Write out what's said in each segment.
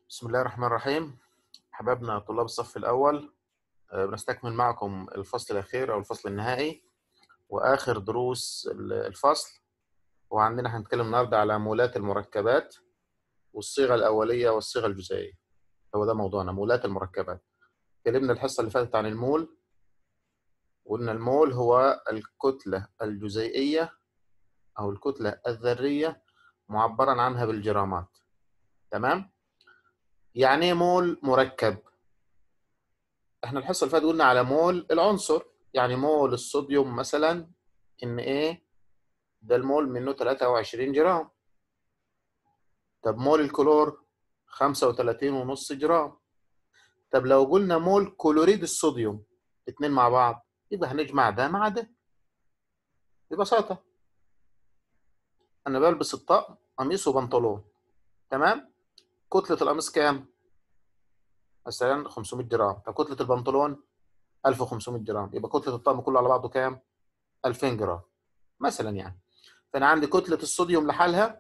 بسم الله الرحمن الرحيم حبابنا طلاب الصف الأول آه، بنستكمل معكم الفصل الأخير أو الفصل النهائي وآخر دروس ال- الفصل وعندنا هنتكلم النهاردة على مولات المركبات والصيغة الأولية والصيغة الجزيئية هو ده موضوعنا مولات المركبات اتكلمنا الحصة اللي فاتت عن المول وقلنا المول هو الكتلة الجزيئية أو الكتلة الذرية معبرا عنها بالجرامات تمام؟ يعني ايه مول مركب؟ احنا الحصه اللي فاتت قلنا على مول العنصر يعني مول الصوديوم مثلا ان ايه ده المول منه 23 جرام طب مول الكلور 35 ونص جرام طب لو قلنا مول كلوريد الصوديوم اتنين مع بعض يبقى هنجمع ده مع ده ببساطة أنا بلبس الطقم قميص وبنطلون تمام كتلة القميص كام؟ مثلا 500 جرام طب كتلة البنطلون 1500 جرام يبقى كتلة الطقم كله على بعضه كام؟ 2000 جرام مثلا يعني فأنا عندي كتلة الصوديوم لحالها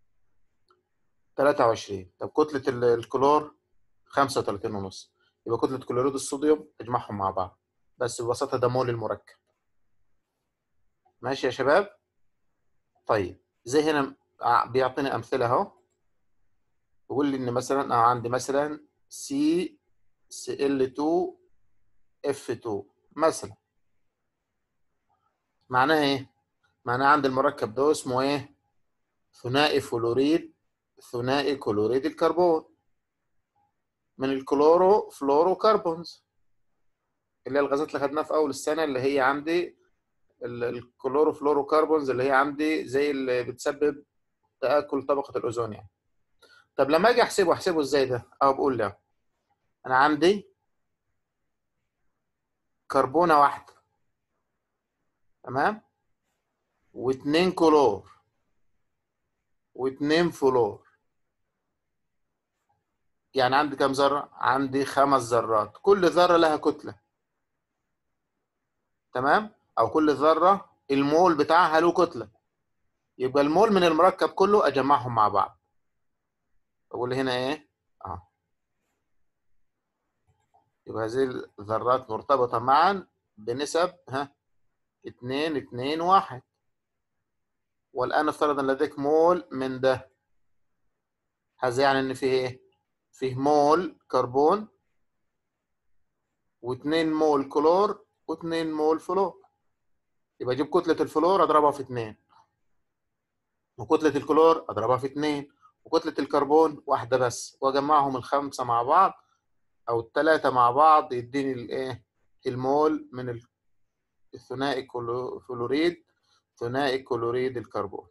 23 طب كتلة ال- الكلور 35 ونص يبقى كتلة كلوريد الصوديوم اجمعهم مع بعض بس ببساطة ده مول المركب ماشي يا شباب طيب زي هنا ع- بيعطيني أمثلة أهو بيقول لي إن مثلا أنا عندي مثلا سي سي ال 2 اف 2 مثلا معناها إيه؟ معناها عندي المركب ده اسمه إيه؟ ثنائي فلوريد ثنائي كلوريد الكربون من الكلورو فلورو كربونز اللي هي الغازات اللي خدناها في اول السنه اللي هي عندي ال- الكلورو فلورو كربونز اللي هي عندي زي اللي بتسبب تاكل طبقه الاوزون يعني طب لما اجي احسبه احسبه ازاي ده او بقول له انا عندي كربونه واحده تمام واتنين كلور واتنين فلور يعني عندي كام ذره عندي خمس ذرات كل ذره لها كتله تمام او كل ذره المول بتاعها له كتله يبقى المول من المركب كله اجمعهم مع بعض اقول هنا ايه اه يبقى هذه الذرات مرتبطه معا بنسب ها 2 2 1 والان افترض ان لديك مول من ده هذا يعني ان فيه ايه فيه مول كربون و2 مول كلور و2 مول فلور يبقى اجيب كتله الفلور اضربها في 2 وكتله الكلور اضربها في 2 وكتله الكربون واحده بس واجمعهم الخمسه مع بعض او الثلاثه مع بعض يديني الايه المول من ال- الثنائي كلو- فلوريد ثنائي كلوريد الكربون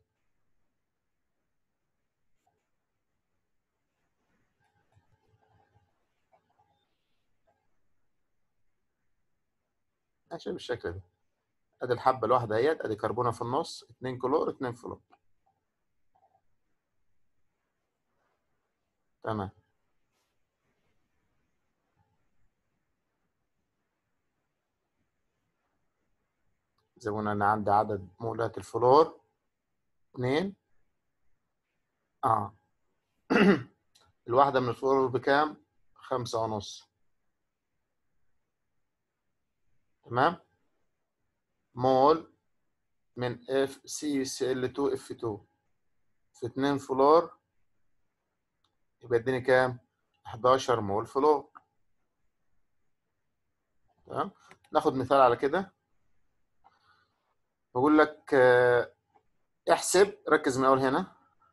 ماشي بالشكل ده ادي الحبه الواحده اهيت ادي كربونه في النص 2 كلور 2 فلور تمام زي ما قلنا انا عندي عدد مولات الفلور 2 اه الواحده من الفلور بكام؟ خمسة ونص تمام مول من اف سي سي ال 2 اف 2 في 2 فلور يبقى يديني كام؟ 11 مول فلور تمام ناخد مثال على كده بقول لك آه، احسب ركز من اول هنا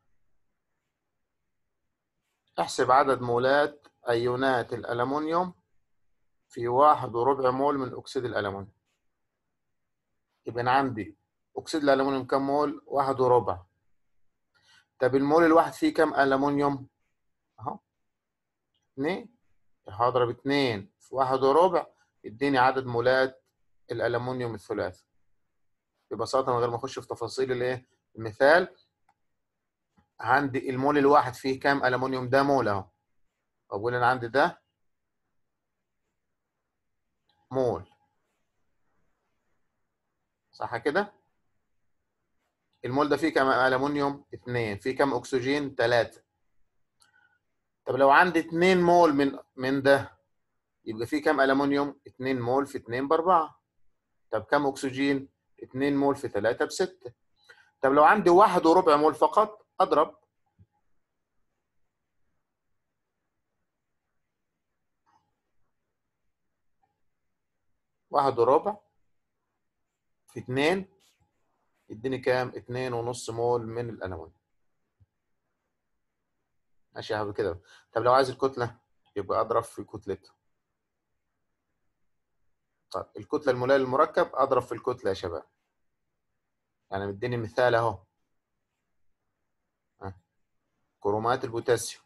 احسب عدد مولات ايونات الالومنيوم في واحد وربع مول من اكسيد الالومنيوم يبقى انا عندي اكسيد الالومنيوم كام مول؟ واحد وربع طب المول الواحد فيه كام الومنيوم؟ اهو اتنين هضرب اتنين في واحد وربع يديني عدد مولات الالومنيوم الثلاثي ببساطه من غير ما اخش في تفاصيل الايه المثال عندي المول الواحد فيه كام الومنيوم ده مول اهو اقول انا عندي ده مول صح كده المول ده فيه كام الومنيوم اثنين فيه كام اكسجين ثلاثة طب لو عندي 2 مول من من ده يبقى في كام ألمونيوم 2 مول في 2 ب 4 طب كام أكسجين 2 مول في 3 ب 6 طب لو عندي واحد وربع مول فقط أضرب واحد وربع في اتنين يديني كام؟ اتنين ونص مول من الألمونيوم ماشي يا حبيبي كده طب لو عايز الكتلة يبقى أضرب في كتلته طب الكتلة المولية للمركب أضرب في الكتلة يا شباب يعني مديني مثال أهو ها. كرومات البوتاسيوم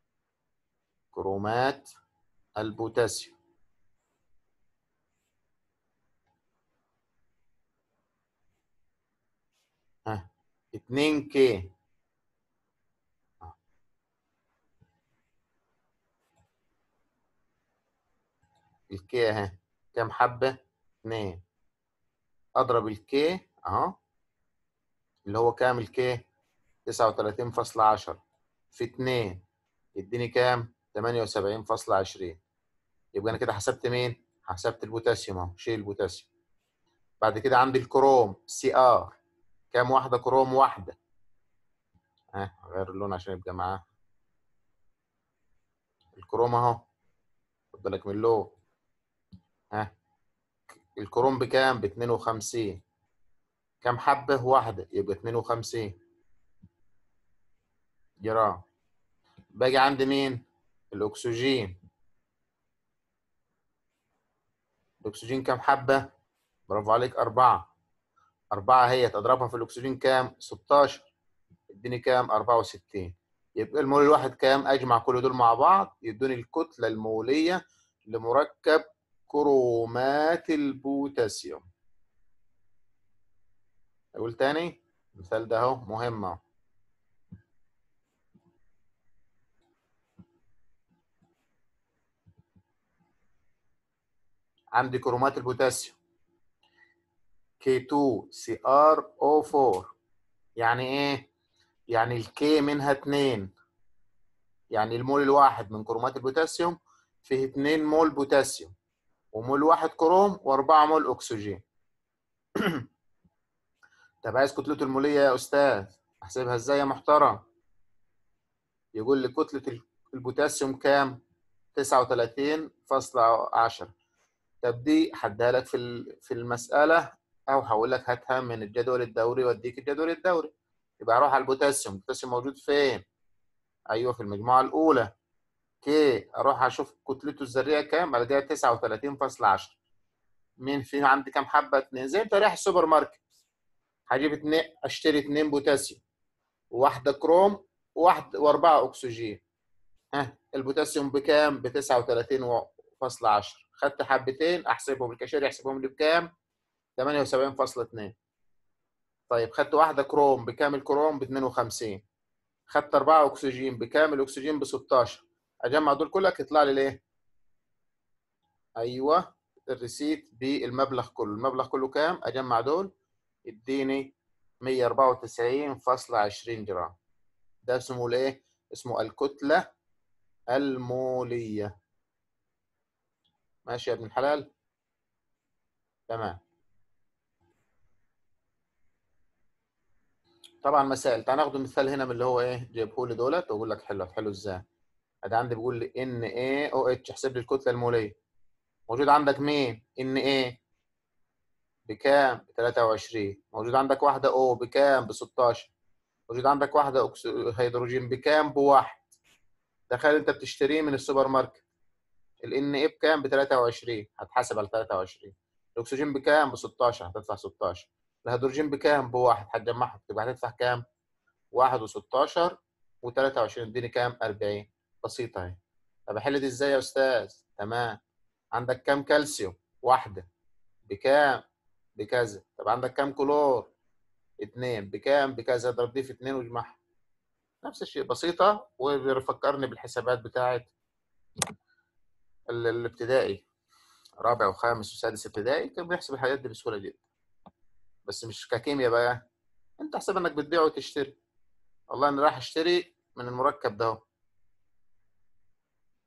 كرومات البوتاسيوم ها 2 كي الكي اهي كام حبة؟ 2 اضرب الكي اهو اللي هو كام الكي؟ 39.10 في 2 يديني كام؟ 78.20 يبقى انا كده حسبت مين؟ حسبت البوتاسيوم اهو شيل البوتاسيوم بعد كده عندي الكروم سي ار كام واحدة كروم واحدة ها غير اللون عشان يبقى معاه الكروم اهو خد بالك من اللون ها الكروم بكام ب 52 كام حبة واحدة يبقى 52 جرام باجي عند مين الأكسجين الأكسجين كام حبة برافو عليك أربعة أربعة هي تضربها في الأكسجين كام 16 اديني كام 64 يبقى المول الواحد كام أجمع كل دول مع بعض يدوني الكتلة المولية لمركب كرومات البوتاسيوم أقول تاني المثال ده أهو مهم أهو عندي كرومات البوتاسيوم K2CrO4 يعني ايه؟ يعني الكي منها 2 يعني المول الواحد من كرومات البوتاسيوم فيه 2 مول بوتاسيوم ومول واحد كروم و4 مول اكسجين طب عايز كتلته الموليه يا استاذ احسبها ازاي يا محترم يقول لي كتله البوتاسيوم كام 39.10 طب دي هديها لك في في المساله او هقول لك هاتها من الجدول الدوري واديك الجدول الدوري يبقى اروح على البوتاسيوم البوتاسيوم موجود فين ايوه في المجموعه الاولى كي اروح اشوف كتلته الذريه كام الاقيها 39.10 مين فينا عندي كام حبه اتنين زي انت رايح السوبر ماركت هجيب اتنين اشتري اتنين بوتاسيوم وواحده كروم وواحد واربعه اكسجين ها البوتاسيوم بكام ب 39.10 خدت حبتين احسبهم الكاشير يحسبهم لي بكام 78.2 طيب خدت واحده كروم بكام الكروم ب 52 خدت اربعه اكسجين بكام الاكسجين ب 16 اجمع دول كلك يطلع لي ليه ايوه الريسيت بالمبلغ كله المبلغ كله كام اجمع دول يديني 194.20 جرام ده اسمه الايه اسمه الكتله الموليه ماشي يا ابن الحلال تمام طبعا مسائل تعال ناخد مثال هنا من اللي هو ايه جايبه لي دولت واقول لك حلو هتحله ازاي ادي عندي بيقول لي ان اي او اتش احسب لي الكتله الموليه موجود عندك مين ان اي بكام ب 23 موجود عندك واحده او بكام ب 16 موجود عندك واحده أكس... هيدروجين بكام بواحد تخيل انت بتشتريه من السوبر ماركت الان اي بكام ب 23 هتحاسب على 23 الاكسجين بكام ب 16 هتدفع 16 الهيدروجين بكام بواحد هتجمعهم تبقى هتدفع كام 1 و16 و23 اديني كام 40 بسيطه اهي طب احل دي ازاي يا استاذ تمام عندك كام كالسيوم واحده بكام بكذا طب عندك كام كلور اتنين بكام بكذا اضرب دي في اتنين واجمعها نفس الشيء بسيطه وبيفكرني بالحسابات بتاعت الابتدائي رابع وخامس وسادس ابتدائي كان بيحسب الحاجات دي بسهوله جدا بس مش ككيمياء بقى انت حسب انك بتبيع وتشتري والله انا رايح اشتري من المركب ده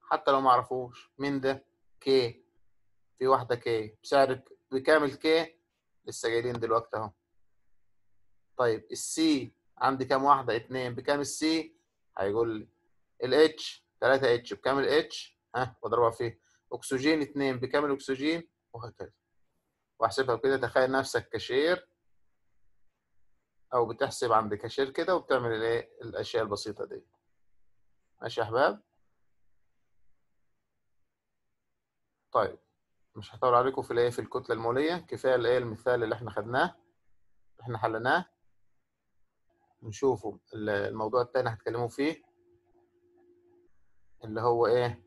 حتى لو ما اعرفوش مين ده كي في واحده كي بسعر بكام الكي لسه جايين دلوقتي اهو طيب السي عندي كام واحده اتنين بكام السي هيقول لي الاتش 3 اتش بكام الاتش ها واضربها فيه اكسجين اتنين بكام الاكسجين وهكذا واحسبها كده تخيل نفسك كاشير او بتحسب عند كاشير كده وبتعمل الايه الاشياء البسيطه دي ماشي يا احباب طيب مش هطول عليكم في الايه في الكتله الموليه كفايه الايه المثال اللي احنا خدناه احنا حليناه نشوفوا الموضوع الثاني هتكلموا فيه اللي هو ايه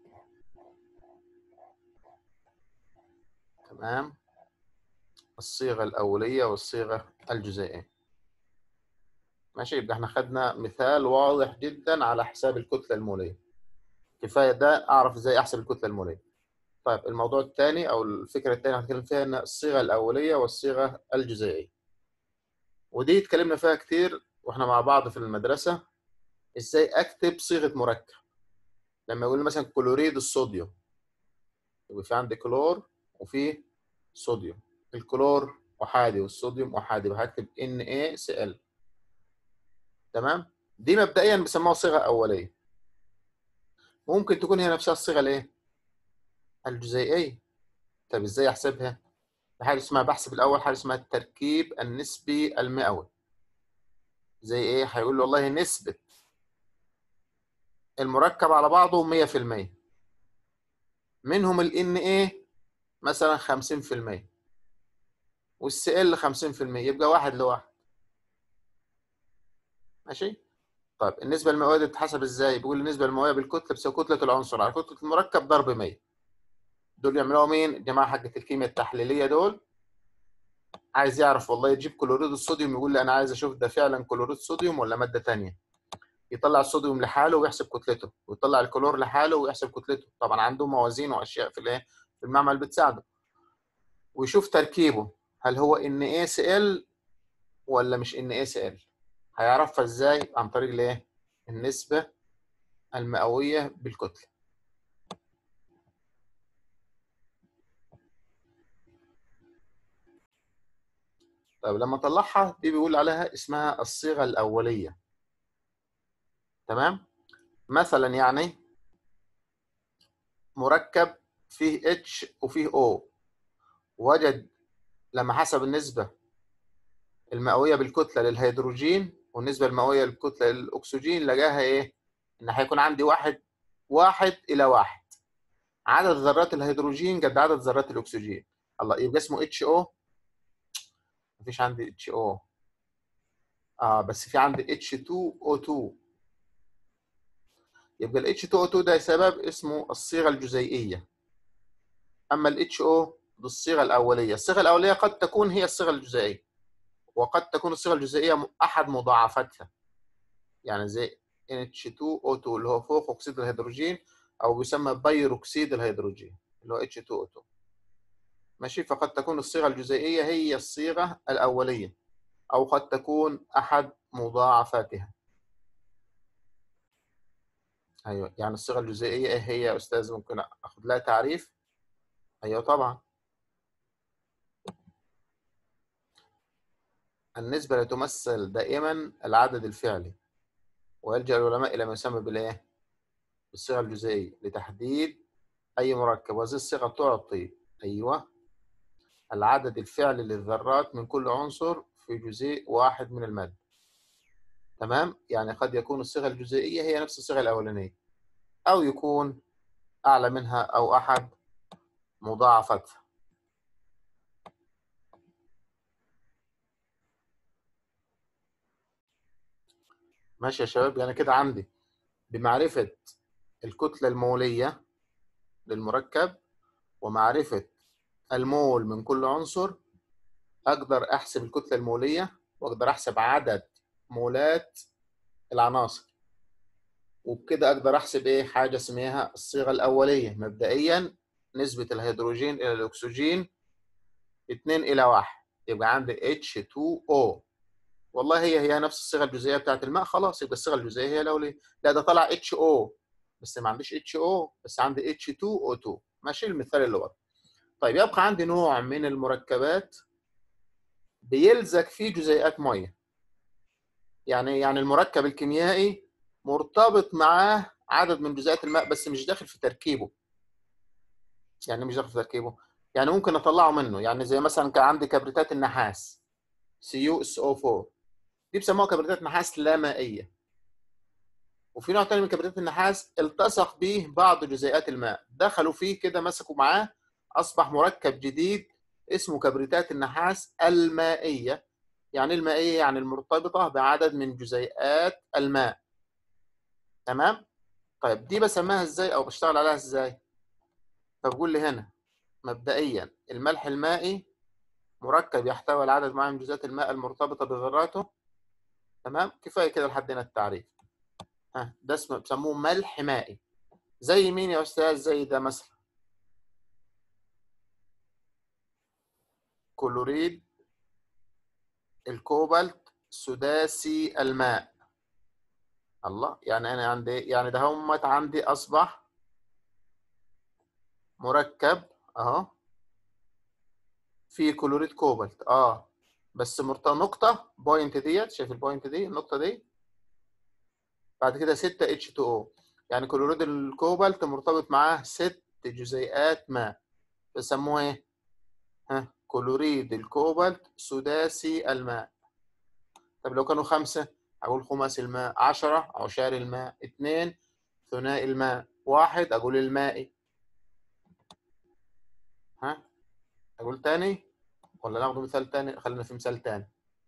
تمام الصيغه الاوليه والصيغه الجزئيه ماشي يبقى احنا خدنا مثال واضح جدا على حساب الكتله الموليه كفايه ده اعرف ازاي احسب الكتله الموليه طيب الموضوع الثاني او الفكره الثانيه هنتكلم فيها ان الصيغه الاوليه والصيغه الجزئيه ودي اتكلمنا فيها كتير واحنا مع بعض في المدرسه ازاي اكتب صيغه مركب لما يقول مثلا كلوريد الصوديوم يبقى في عندي كلور وفي صوديوم الكلور احادي والصوديوم احادي هكتب NaCl تمام دي مبدئيا بيسموها صيغه اوليه ممكن تكون هي نفسها الصيغه الايه الجزيئيه طب ازاي احسبها حاجه اسمها بحسب الاول حاجه اسمها التركيب النسبي المئوي زي ايه هيقول له والله نسبه المركب على بعضه 100% منهم ال Na مثلا 50% والسي ال 50% يبقى واحد لواحد ماشي طيب النسبه المئويه دي بتتحسب ازاي بيقول النسبه المئويه بالكتله بتساوي كتله العنصر على كتله المركب ضرب 100 دول يعملوها مين الجماعه حقه الكيمياء التحليليه دول عايز يعرف والله يجيب كلوريد الصوديوم يقول لي انا عايز اشوف ده فعلا كلوريد صوديوم ولا ماده ثانيه يطلع الصوديوم لحاله ويحسب كتلته ويطلع الكلور لحاله ويحسب كتلته طبعا عنده موازين واشياء في الايه في المعمل بتساعده ويشوف تركيبه هل هو NaCl ولا مش NaCl هيعرفها ازاي عن طريق الايه النسبه المئويه بالكتله طيب لما اطلعها دي بيقول عليها اسمها الصيغه الاوليه تمام مثلا يعني مركب فيه اتش وفيه او وجد لما حسب النسبه المئويه بالكتله للهيدروجين والنسبه المئويه للكتله للاكسجين لقاها ايه ان هيكون عندي واحد واحد الى واحد عدد ذرات الهيدروجين قد عدد ذرات الاكسجين الله يبقى اسمه اتش او مفيش عندي اتش او اه بس في عندي اتش 2 او 2 يبقى ال H2O2 ده سبب اسمه الصيغة الجزيئية أما ال HO دي الصيغة الأولية الصيغة الأولية قد تكون هي الصيغة الجزيئية وقد تكون الصيغة الجزيئية أحد مضاعفاتها يعني زي NH2O2 اللي هو فوق أكسيد الهيدروجين أو بيسمى بيروكسيد الهيدروجين اللي هو H2O2 ماشي فقد تكون الصيغة الجزيئية هي الصيغة الأولية أو قد تكون أحد مضاعفاتها ايوه يعني الصيغه الجزيئيه ايه هي يا استاذ ممكن اخد لها تعريف ايوه طبعا النسبه لا تمثل دائما العدد الفعلي ويلجا العلماء الى ما يسمى بالايه بالصيغه الجزيئيه لتحديد اي مركب وهذه الصيغه تعطي ايوه العدد الفعلي للذرات من كل عنصر في جزيء واحد من الماده تمام يعني قد يكون الصيغه الجزيئيه هي نفس الصيغه الاولانيه او يكون اعلى منها او احد مضاعفتها ماشي يا شباب يعني كده عندي بمعرفه الكتله الموليه للمركب ومعرفه المول من كل عنصر اقدر احسب الكتله الموليه واقدر احسب عدد مولات العناصر وبكده اقدر احسب ايه حاجه اسمها الصيغه الاوليه مبدئيا نسبه الهيدروجين الى الاكسجين 2 الى 1 يبقى عندي H2O والله هي هي نفس الصيغه الجزيئيه بتاعت الماء خلاص يبقى الصيغه الجزيئيه هي الاوليه لا ده طلع HO بس ما عنديش اتش او بس عندي اتش 2 او 2 ماشي المثال اللي ورا طيب يبقى عندي نوع من المركبات بيلزق فيه جزيئات ميه يعني يعني المركب الكيميائي مرتبط معاه عدد من جزيئات الماء بس مش داخل في تركيبه يعني مش داخل في تركيبه يعني ممكن اطلعه منه يعني زي مثلا كان عندي كبريتات النحاس سي يو اس او 4 دي بيسموها كبريتات نحاس لا مائيه وفي نوع تاني من كبريتات النحاس التصق به بعض جزيئات الماء دخلوا فيه كده مسكوا معاه اصبح مركب جديد اسمه كبريتات النحاس المائيه يعني المائيه يعني المرتبطه بعدد من جزيئات الماء تمام طيب دي بسميها ازاي او بشتغل عليها ازاي فبقول لي هنا مبدئيا الملح المائي مركب يحتوي على عدد معين من جزيئات الماء المرتبطه بذراته تمام كفايه كده لحد هنا التعريف ها ده اسمه بيسموه ملح مائي زي مين يا استاذ زي ده مثلا كلوريد الكوبالت سداسي الماء الله يعني انا عندي يعني ده همت عندي اصبح مركب اهو في كلوريد كوبالت اه بس مرتبط نقطه بوينت ديت شايف البوينت دي النقطه دي بعد كده 6 اتش 2 او يعني كلوريد الكوبالت مرتبط معاه ست جزيئات ماء بيسموه ايه ها كلوريد الكوبالت سداسي الماء طب لو كانوا خمسة أقول خماسي الماء عشرة عشار الماء اثنين ثنائي الماء واحد أقول المائي ها أقول تاني ولا ناخد مثال تاني خلينا في مثال تاني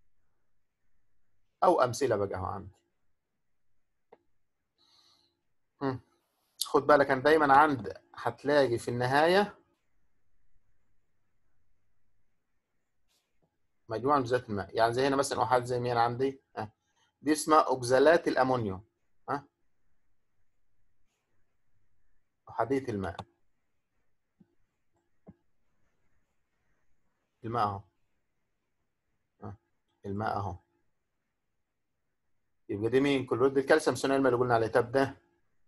أو أمثلة بقى أهو عندي هم. خد بالك أنا دايما عند هتلاقي في النهاية مجموعة من جزيئات الماء يعني زي هنا مثلا أحاد زي مين عندي ها دي اسمها أوكزالات الأمونيوم ها أحادية الماء الماء أهو ها. الماء أهو يبقى دي مين كلوريد الكالسيوم ثانوي الماء اللي قلنا عليه طب ده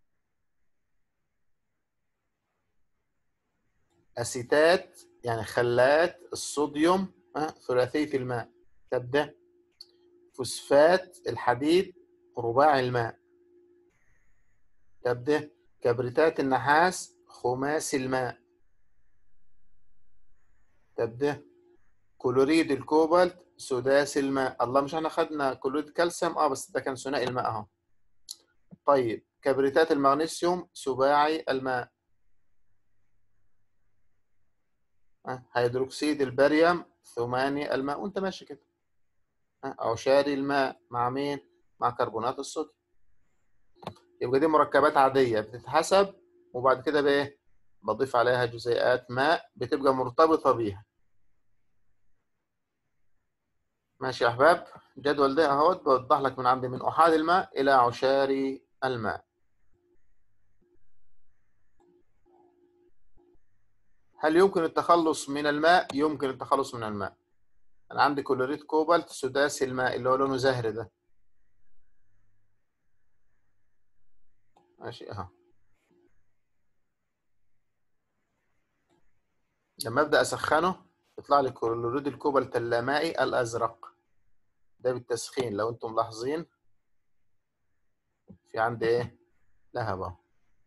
أسيتات يعني خلات الصوديوم ها ثلاثية الماء طب ده فوسفات الحديد رباعي الماء طب ده كبريتات النحاس خماسي الماء طب ده كلوريد الكوبالت سداسي الماء الله مش احنا خدنا كلوريد كالسيوم اه بس ده كان ثنائي الماء اهو طيب كبريتات المغنيسيوم سباعي الماء أه. هيدروكسيد الباريوم ثماني الماء وانت ماشي كده أه. عشاري الماء مع مين مع كربونات الصوديوم يبقى دي مركبات عادية بتتحسب وبعد كده بايه بضيف عليها جزيئات ماء بتبقى مرتبطة بيها ماشي يا احباب الجدول ده اهوت بوضح لك من عندي من احاد الماء الى عشاري الماء هل يمكن التخلص من الماء يمكن التخلص من الماء انا عندي كلوريد كوبالت سداسي الماء اللي هو لونه زهري ده ماشي اهو لما ابدا اسخنه يطلع لي كلوريد الكوبالت اللامائي الازرق ده بالتسخين لو انتم ملاحظين في عندي ايه لهب اهو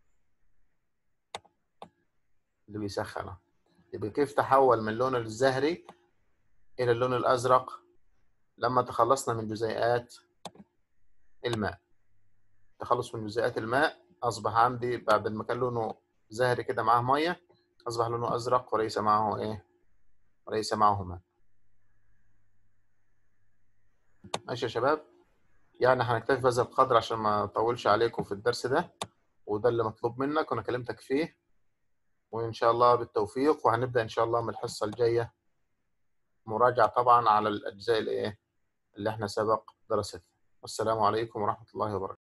اللي بيسخنه يبقى كيف تحول من اللون الزهري الى اللون الازرق لما تخلصنا من جزيئات الماء تخلص من جزيئات الماء اصبح عندي بعد ما كان لونه زهري كده معاه ميه اصبح لونه ازرق وليس معه ايه وليس معه ماء ماشي يا شباب يعني هنكتفي بهذا القدر عشان ما اطولش عليكم في الدرس ده وده اللي مطلوب منك وانا كلمتك فيه وان شاء الله بالتوفيق وهنبدا ان شاء الله من الحصه الجايه مراجعه طبعا على الاجزاء الايه اللي احنا سبق دراستها والسلام عليكم ورحمه الله وبركاته